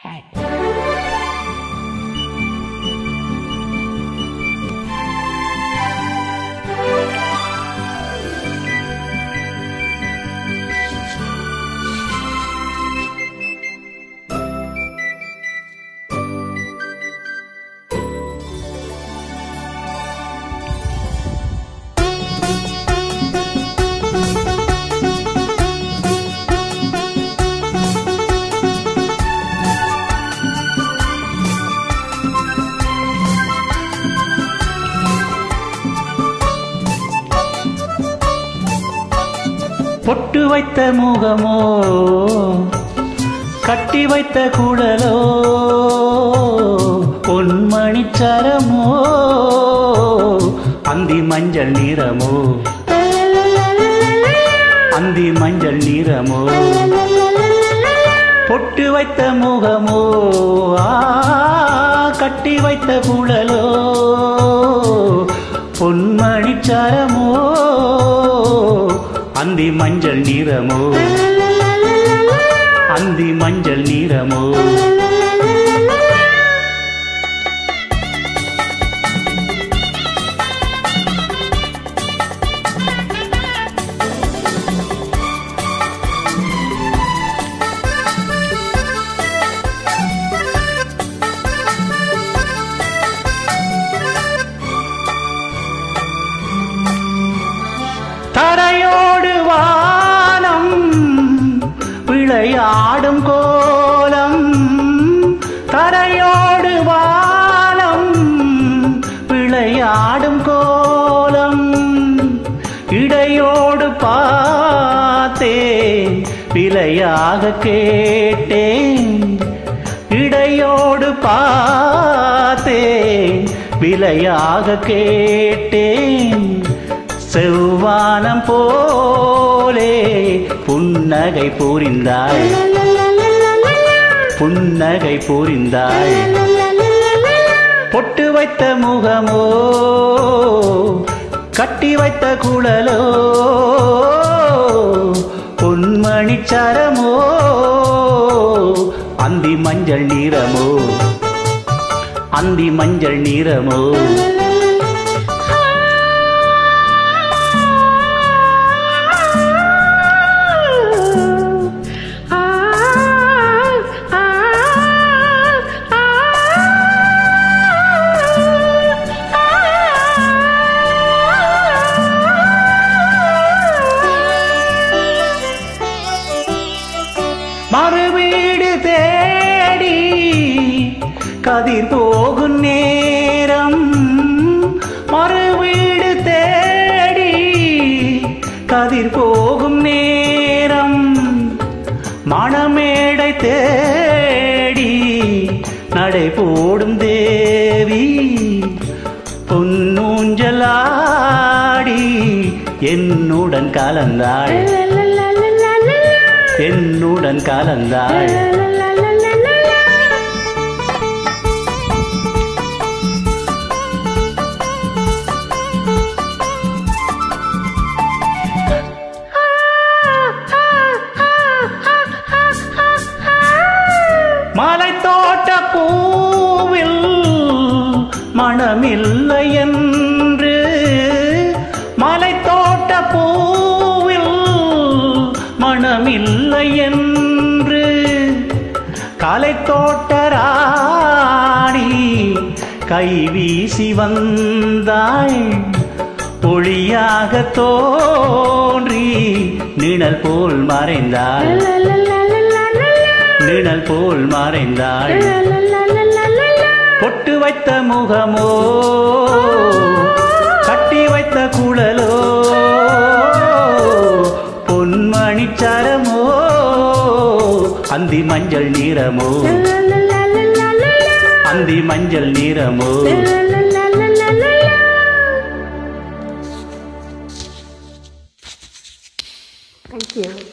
பொட்டு வைத்த முகமோ கட்டி வைத்த குழலோ பொன்மணி சரமோ அந்தி மஞ்சள் நிறமோ அந்தி மஞ்சள் நிறமோ பொட்டு வைத்த முகமோ ஆ, கட்டி வைத்த குழலோ பொன்மணி சரமோ அந்தி மஞ்சள் நிறமோ அந்தி மஞ்சள் நிறமோ தரையோடு வானம் விளையாடும் கோலம் தரையோடு வானம் விளையாடும் கோலம் இடையோடு பார்த்தேன் விலையாக கேட்டேன் இடையோடு பார்த்தேன் விலையாக கேட்டேன் செவ்வானம் போலே புன்னகை புரிந்தாய் புன்னகை புரிந்தாய் பொட்டு வைத்த முகமோ கட்டி வைத்த குழலோ பொன்மணி சரமோ அந்தி மஞ்சள் நிறமோ அந்தி மஞ்சள் நிறமோ மறுவீடு தேடி கதிர் போகும் நேரம் மறுவீடு தேடி கதிர் போகும் நேரம் மணமேடை தேடி நடை போடும் தேவி பொன்னூஞ்சலாடி என்னுடன் கலந்தாள் என்னுடன் கலந்தாள் மலைத்தோட்ட பூவில் மனமில்லை என்று மலைத்தோட்ட பூவில் மனமில்லை என்று கலை தோட்டராணி கை வீசி வந்தாய் ஒளியாக தோன்றி நிழல் போல் மறைந்தாள் நிழல் போல் மறைந்தாள் பொட்டு வைத்த முகமோ கட்டி வைத்த குழலோ பொன்மணி சரமோ அந்தி மஞ்சள் நிறமோ அந்தி மஞ்சள் நிறமோ Thank you.